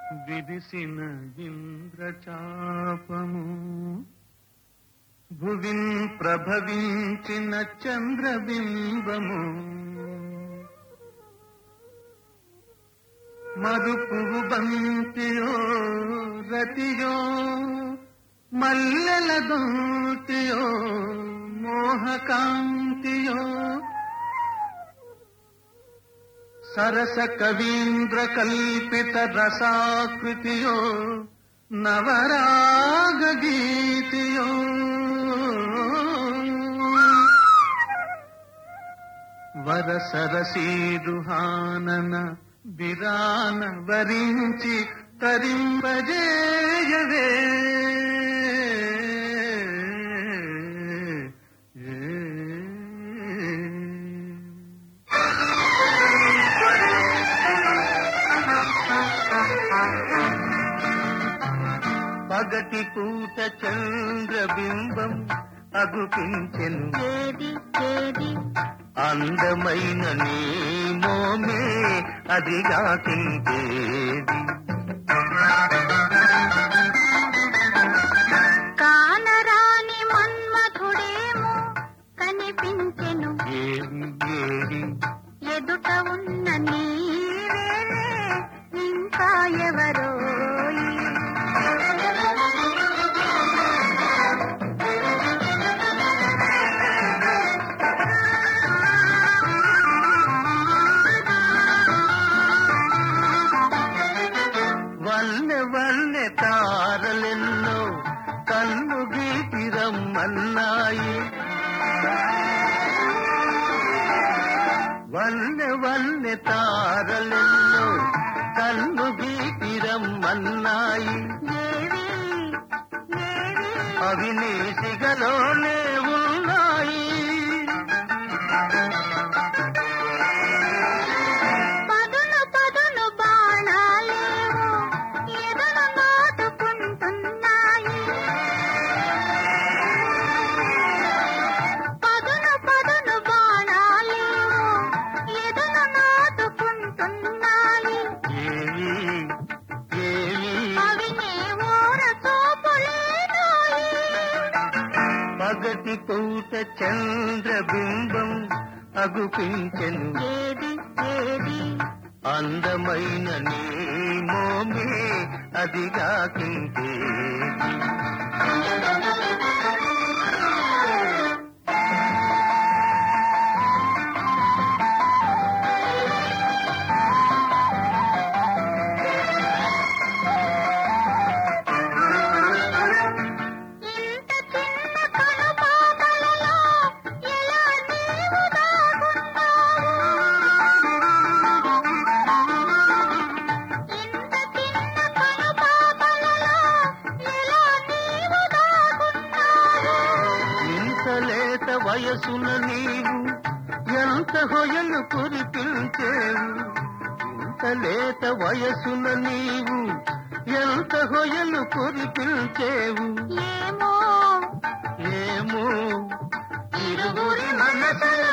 విరిసిన ఇంద్రచాపము భువిన్ ప్రభవించిన చంద్రబింబము మరుపువు బంతియో రతియో మల్లెల దూటియో మోహకాంతియో సరస కవీంద్ర కల్పిత రసాకృతియో నవరాగ గీతియో వరసరసీరుహానన బిరాన వరించి తరింపజేయవే పగటి పూట చంద్రబింబం అగుపించెను ఏది ఏది అందమైన నీ మోమే అదిగా తింటేది కానరాని మన్మధుడేమో కనిపించెను ఏది ఏది ఎదుట ఉన్న నీవేలే ఇంకా ఎవరో వల్లె వల్లె తారలెన్నో కన్ను గీటి రమ్మన్నాయి వల్లె వల్లె తారలెన్నో కన్ను గీటి రమ్మన్నాయి ఏవి ఏవి అవి నీ సిగలోనే ఉన్నాయి పదును పదును బాణాలేవో ఎదను నాటుకుంటున్నాయి పదును పదును బాణాలేవో ఎదను నాటుకుంటున్నాయి ఏవి ఏవి అవి నీ ఊర చూపులేనోయి పగటి పూట చంద్రబింబం అగుపించెను ఏది ఏది అందమైన నీ మోమే అదిగా తింటే ఇంత చిన్న కనుపాపలలో ఎలా నీవు దాగున్నావు ఇంత చిన్న కనుపాపలలో ఎలా నీవు దాగున్నావు ఇంత లేత వయసున నీవు ఎంత హొయలు కురిపించేవు ఇంత లేత వయసున నీవు ఎంత హొయలు కురిపించేవు ఏమో ఏమో ఇరువురి మనసుల